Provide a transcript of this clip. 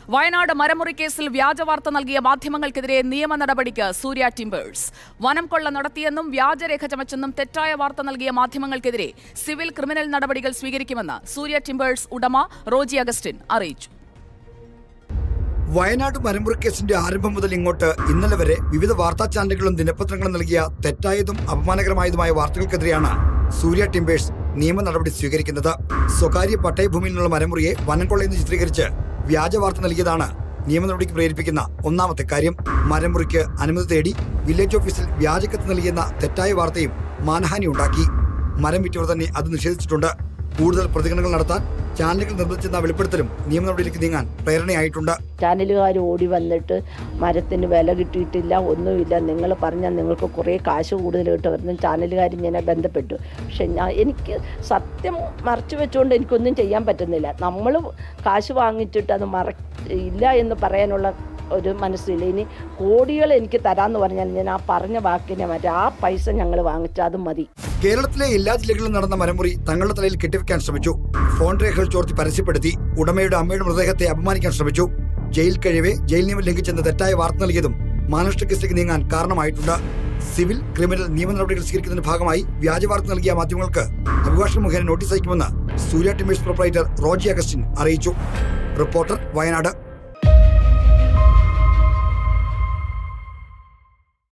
വയനാട് മരമുറി കേസിൽ വ്യാജ വാർത്ത നൽകിയ മാധ്യമങ്ങൾക്കെതിരെ നിയമ നടപടിക്ക് സൂര്യ ടിംബേഴ്സ് വനം കൊള്ള നടത്തിയെന്നും വ്യാജരേഖ ചമച്ചെന്നും തെറ്റായ വാർത്ത നൽകിയ മാധ്യമങ്ങൾക്കെതിരെ സിവിൽ ക്രിമിനൽ നടപടികൾ സ്വീകരിക്കുമെന്ന് സൂര്യ ടിംബേഴ്സ് ഉടമ റോജി അഗസ്റ്റിൻ അറിയിച്ചു വയനാട് മരമുറി കേസിന്റെ ആരംഭം മുതൽ ഇങ്ങോട്ട് ഇന്നലെ വരെ വിവിധ വാർത്താ ചാനലുകളും ദിനപത്രങ്ങളും നൽകിയ തെറ്റായതും അപമാനകരമായതുമായ വാർത്തകൾക്കെതിരെയാണ് സൂര്യ ടിംബേഴ്സ് നിയമ നടപടി സ്വീകരിക്കുന്നത് സ്വകാര്യ പട്ടയഭൂമിയിൽ നിന്നുള്ള മരമുറിയെ വനം കൊള്ളയെന്ന് ചിത്രീകരിച്ച് വ്യാജ വാർത്ത നൽകിയതാണ് നിയമ നടപടിക്ക് പ്രേരിപ്പിക്കുന്ന ഒന്നാമത്തെ കാര്യം മരമുറിക്ക് അനുമതി തേടി വില്ലേജ് ഓഫീസിൽ വ്യാജക്കത്ത് നൽകിയെന്ന തെറ്റായ വാർത്തയും മാനഹാനി ഉണ്ടാക്കി മരം വിറ്റവർ തന്നെ അത് നിഷേധിച്ചിട്ടുണ്ട് കൂടുതൽ പ്രതികരണങ്ങൾ നടത്താൻ ചാനലുകൾ നിർമ്മിച്ചെന്ന വെളിപ്പെടുത്തലും നിയമ നടപടിയിലേക്ക് നീങ്ങാൻ പ്രേരണയായിട്ടുണ്ട് ചാനലുകാർ ഓടി വന്നിട്ട് മരത്തിന് വില കിട്ടിയിട്ടില്ല ഒന്നുമില്ല നിങ്ങൾ പറഞ്ഞാൽ നിങ്ങൾക്ക് കുറേ കാശ് കൂടുതൽ കിട്ടുമായിരുന്നു ചാനലുകാർ ഇങ്ങനെ ബന്ധപ്പെട്ടു പക്ഷെ ഞാൻ എനിക്ക് സത്യം മറച്ചു വെച്ചുകൊണ്ട് എനിക്കൊന്നും ചെയ്യാൻ പറ്റുന്നില്ല നമ്മൾ കാശ് വാങ്ങിച്ചിട്ട് അത് മറ ഇല്ല എന്ന് പറയാനുള്ള ഒരു മനസ്സില്ല ഇനി കോടികൾ എനിക്ക് തരാമെന്ന് പറഞ്ഞാൽ ഞാൻ ആ പറഞ്ഞ വാക്കിനെ മാറ്റി ആ പൈസ ഞങ്ങൾ വാങ്ങിച്ചാൽ അത് മതി കേരളത്തിലെ എല്ലാ ജില്ലകളിലും നടന്ന മരമുറി തങ്ങളുടെ തലയിൽ കെട്ടിവെക്കാൻ ശ്രമിച്ചു ഫോൺ രേഖകൾ ചോർത്തി പരസ്യപ്പെടുത്തി ഉടമയുടെ അമ്മയുടെ മൃതദേഹത്തെ അപമാനിക്കാൻ ശ്രമിച്ചു ജയിൽ കഴിവെ ജയിൽ നിയമം ലംഘിച്ചെന്ന് തെറ്റായ വാർത്ത നൽകിയതും മാനനഷ്ട കേസിലേക്ക് നീങ്ങാൻ കാരണമായിട്ടുണ്ട് സിവിൽ ക്രിമിനൽ നിയമ നടപടികൾ സ്വീകരിക്കുന്നതിന്റെ ഭാഗമായി വ്യാജ വാർത്ത നൽകിയ മാധ്യമങ്ങൾക്ക് അഭിഭാഷക മുഖേന നോട്ടീസ് അയക്കുമെന്ന് സൂര്യ ടിമേഴ്സ് പ്രൊപ്പറേറ്റർ റോജി അഗസ്റ്റിൻ അറിയിച്ചു റിപ്പോർട്ടർ വയനാട്